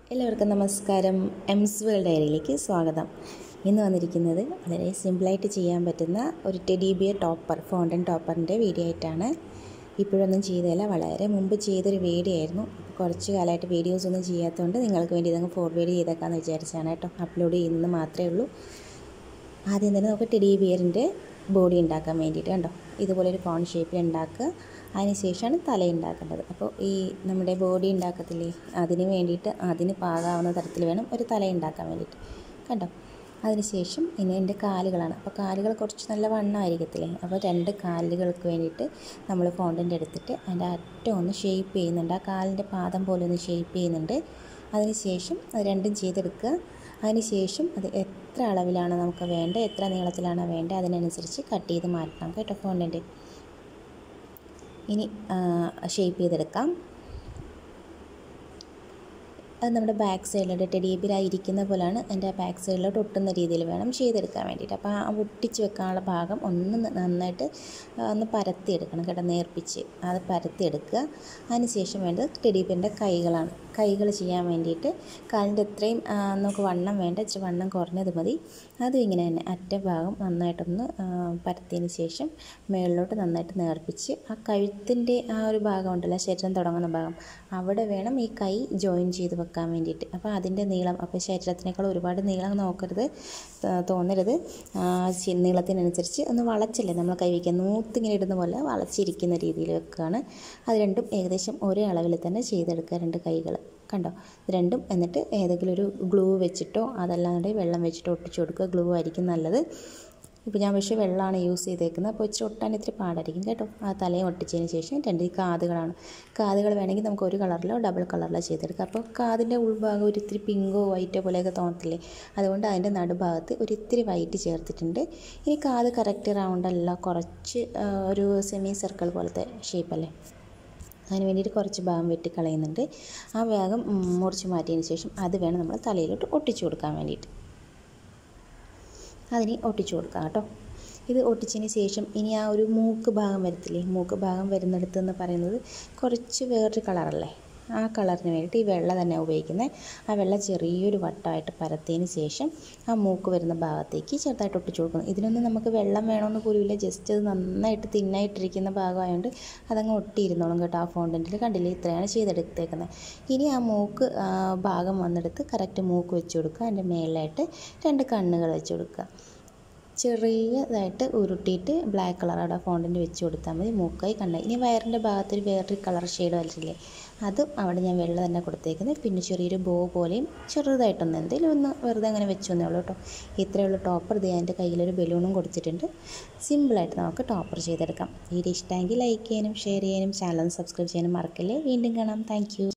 എല്ലാവർക്കും നമസ്കാരം എംസ് വേൾഡ് ഡയറിയിലേക്ക് സ്വാഗതം ഇന്ന് വന്നിരിക്കുന്നത് വളരെ സിമ്പിളായിട്ട് ചെയ്യാൻ പറ്റുന്ന ഒരു ടെഡി ബിയർ ടോപ്പർ ഫോണ്ടൻ ടോപ്പറിൻ്റെ വീഡിയോ ആയിട്ടാണ് ഇപ്പോഴൊന്നും ചെയ്തതല്ല വളരെ മുമ്പ് ചെയ്തൊരു വീഡിയോ ആയിരുന്നു ഇപ്പോൾ കുറച്ച് കാലമായിട്ട് വീഡിയോസ് ഒന്നും ചെയ്യാത്തതുകൊണ്ട് നിങ്ങൾക്ക് വേണ്ടി ഇതങ്ങ് ഫോർവേഡ് ചെയ്തേക്കാമെന്ന് വിചാരിച്ചാണ് കേട്ടോ അപ്ലോഡ് ചെയ്യുന്നത് മാത്രമേ ഉള്ളൂ ആദ്യം തന്നെ നമുക്ക് ടെഡി ബിയറിൻ്റെ ബോഡി ഉണ്ടാക്കാൻ വേണ്ടിയിട്ട് കണ്ടോ ഇതുപോലെ ഒരു കോൺ ഷേപ്പിൽ ഉണ്ടാക്കുക അതിന് ശേഷമാണ് തല ഉണ്ടാക്കേണ്ടത് അപ്പോൾ ഈ നമ്മുടെ ബോഡി ഉണ്ടാക്കത്തില്ലേ അതിന് വേണ്ടിയിട്ട് അതിന് പാകാവുന്ന തരത്തിൽ വേണം ഒരു തല ഉണ്ടാക്കാൻ വേണ്ടിയിട്ട് കണ്ടോ അതിനുശേഷം ഇനി എൻ്റെ കാലുകളാണ് അപ്പോൾ കാലുകൾ കുറച്ച് നല്ല വണ്ണമായിരിക്കത്തില്ലേ അപ്പോൾ രണ്ട് കാലുകൾക്ക് വേണ്ടിയിട്ട് നമ്മൾ ഫോണ്ടൻ്റ് എടുത്തിട്ട് അതിൻ്റെ അറ്റം ഒന്ന് ഷേപ്പ് ചെയ്യുന്നുണ്ട് ആ കാലിൻ്റെ പാദം പോലെ ഒന്ന് ഷേപ്പ് ചെയ്യുന്നുണ്ട് അതിനുശേഷം അത് രണ്ടും ചെയ്തെടുക്കുക അതിനുശേഷം അത് എത്ര അളവിലാണ് നമുക്ക് വേണ്ടത് എത്ര നീളത്തിലാണ് വേണ്ടത് അതിനനുസരിച്ച് കട്ട് ചെയ്ത് മാറ്റണം കേട്ടോ ഫോണ്ടൻ്റ് ഇനി ഷേപ്പ് ചെയ്തെടുക്കാം അത് നമ്മുടെ ബാക്ക് സൈഡിലോട്ട് ടെഡിയബിലായിരിക്കുന്ന പോലെയാണ് എൻ്റെ ബാക്ക് സൈഡിലോട്ട് ഒട്ടുന്ന രീതിയിൽ വേണം ചെയ്തെടുക്കാൻ വേണ്ടിയിട്ട് അപ്പോൾ ആ ഒട്ടിച്ച് വെക്കാനുള്ള ഭാഗം ഒന്ന് നന്നായിട്ട് ഒന്ന് പരത്തിയെടുക്കണം കേട്ടോ നേർപ്പിച്ച് അത് പരത്തിയെടുക്കുക അതിനുശേഷം വേണ്ടത് ടെഡിബിൻ്റെ കൈകളാണ് കൈകൾ ചെയ്യാൻ വേണ്ടിയിട്ട് കാലിൻ്റെ എത്രയും നമുക്ക് വണ്ണം വേണ്ട ഇച്ചിരി വണ്ണം കുറഞ്ഞത് മതി അതും ഇങ്ങനെ തന്നെ അറ്റ ഭാഗം നന്നായിട്ടൊന്ന് പരത്തിയതിന് ശേഷം മുകളിലോട്ട് നന്നായിട്ട് നേർപ്പിച്ച് ആ കഴുത്തിൻ്റെ ആ ഒരു ഭാഗം ഉണ്ടല്ലോ ശരീരം തുടങ്ങുന്ന ഭാഗം അവിടെ വേണം ഈ കൈ ജോയിൻ ചെയ്ത് വെക്കാൻ വേണ്ടിയിട്ട് അപ്പോൾ അതിൻ്റെ നീളം അപ്പോൾ ശരീരത്തിനേക്കാൾ ഒരുപാട് നീളം നോക്കരുത് തോന്നരുത് നീളത്തിനനുസരിച്ച് ഒന്ന് വളച്ചല്ലേ നമ്മൾ കൈ വയ്ക്കുക നൂത്തിങ്ങനെ ഇടുന്ന പോലെ വളച്ചിരിക്കുന്ന രീതിയിൽ വെക്കുകയാണ് അത് രണ്ടും ഏകദേശം ഒരേ അളവിൽ തന്നെ ചെയ്തെടുക്കുക രണ്ട് കൈകൾ കണ്ടോ രണ്ടും എന്നിട്ട് ഏതെങ്കിലും ഒരു ഗ്ലൂ വെച്ചിട്ടോ അതല്ലാതെ വെള്ളം വെച്ചിട്ടോ ഒട്ടിച്ചു കൊടുക്കുക ഗ്ലൂ ആയിരിക്കും നല്ലത് ഇപ്പോൾ ഞാൻ പക്ഷേ വെള്ളമാണ് യൂസ് ചെയ്തേക്കുന്നത് അപ്പോൾ ഇച്ചിരി ഒട്ടാൻ ഇത്തിരി പാടായിരിക്കും കേട്ടോ ആ തലയും ഒട്ടിച്ചതിന് ശേഷം രണ്ട് ഈ കാതുകളാണ് കാതുകൾ വേണമെങ്കിൽ നമുക്ക് ഒരു കളറിലോ ഡബിൾ കളറിലോ ചെയ്തെടുക്കാം അപ്പോൾ കാതിൻ്റെ ഉൾഭാഗം ഒരു ഇത്തിരി പിങ്കോ വൈറ്റോ പോലെയൊക്കെ തോന്നത്തില്ലേ അതുകൊണ്ട് അതിൻ്റെ നടുഭാഗത്ത് ഒരു ഇത്തിരി വൈറ്റ് ചേർത്തിട്ടുണ്ട് ഇനി കാത് കറക്റ്റ് റൗണ്ടല്ല കുറച്ച് ഒരു സെമി സർക്കിൾ പോലത്തെ ഷേപ്പല്ലേ അതിന് വേണ്ടിയിട്ട് കുറച്ച് ഭാഗം വെട്ടി കളയുന്നുണ്ട് ആ ഭാഗം മുറിച്ച് മാറ്റിയതിന് ശേഷം അത് വേണം നമ്മൾ തലയിലോട്ട് ഒട്ടിച്ചു കൊടുക്കാൻ വേണ്ടിയിട്ട് അതിന് ഒട്ടിച്ചു കൊടുക്കാം കേട്ടോ ഇത് ഒട്ടിച്ചതിന് ശേഷം ഇനി ആ ഒരു മൂക്ക് ഭാഗം വരത്തില്ലേ മൂക്ക് ഭാഗം വരുന്നിടത്ത് എന്ന് പറയുന്നത് കുറച്ച് വേറൊരു കളറല്ലേ ആ കളറിന് വേണ്ടിയിട്ട് ഈ വെള്ള തന്നെ ഉപയോഗിക്കുന്നത് ആ വെള്ള ചെറിയൊരു വട്ടമായിട്ട് പരത്തിയതിന് ശേഷം ആ മൂക്ക് വരുന്ന ഭാഗത്തേക്ക് ചെറുതായിട്ട് ഒട്ടിച്ചു കൊടുക്കുന്നു ഇതിനൊന്നും നമുക്ക് വെള്ളം വേണമെന്ന് പോലുമില്ല ജസ്റ്റ് അത് നന്നായിട്ട് തിന്നായിട്ടിരിക്കുന്ന ഭാഗമായതുകൊണ്ട് അതങ്ങ് ഒട്ടിയിരുന്നോളും കേട്ടോ ആ ഫോണ്ടൻറ്റിൽ കണ്ടില്ലേ ഇത്രയാണ് ചെയ്തെടുത്തേക്കുന്നത് ഇനി ആ മൂക്ക് ഭാഗം വന്നെടുത്ത് കറക്റ്റ് മൂക്ക് വെച്ച് കൊടുക്കുക അതിൻ്റെ മേളിലായിട്ട് രണ്ട് കണ്ണുകൾ വെച്ച് കൊടുക്കുക ചെറിയതായിട്ട് ഉരുട്ടിയിട്ട് ബ്ലാക്ക് കളർ അവിടെ ഫോണ്ടിൻ്റെ വെച്ച് കൊടുത്താൽ മതി മൂക്കായി കണ്ണായി ഇനി വയറിൻ്റെ ഭാഗത്തൊരു വേറൊരു കളർ ഷെയ്ഡ് വലിച്ചില്ലേ അതും അവിടെ ഞാൻ വെള്ള തന്നെ കൊടുത്തേക്കുന്നത് പിന്നെ ചെറിയൊരു ബോ പോലെയും ചെറുതായിട്ടൊന്ന് എന്തെങ്കിലും ഒന്ന് വെറുതെ അങ്ങനെ വെച്ചു തന്നേ ഉള്ളൂ കേട്ടോ ഇത്രയുള്ള ടോപ്പർ ഇത് എൻ്റെ കയ്യിലൊരു ബലൂണും കൊടുത്തിട്ടുണ്ട് സിമ്പിളായിട്ട് നമുക്ക് ടോപ്പർ ചെയ്തെടുക്കാം വീഡിയോ ഇഷ്ടമെങ്കിൽ ലൈക്ക് ചെയ്യാനും ഷെയർ ചെയ്യാനും ചാനൽ സബ്സ്ക്രൈബ് ചെയ്യാനും മറക്കല്ലേ വീണ്ടും കാണാം താങ്ക്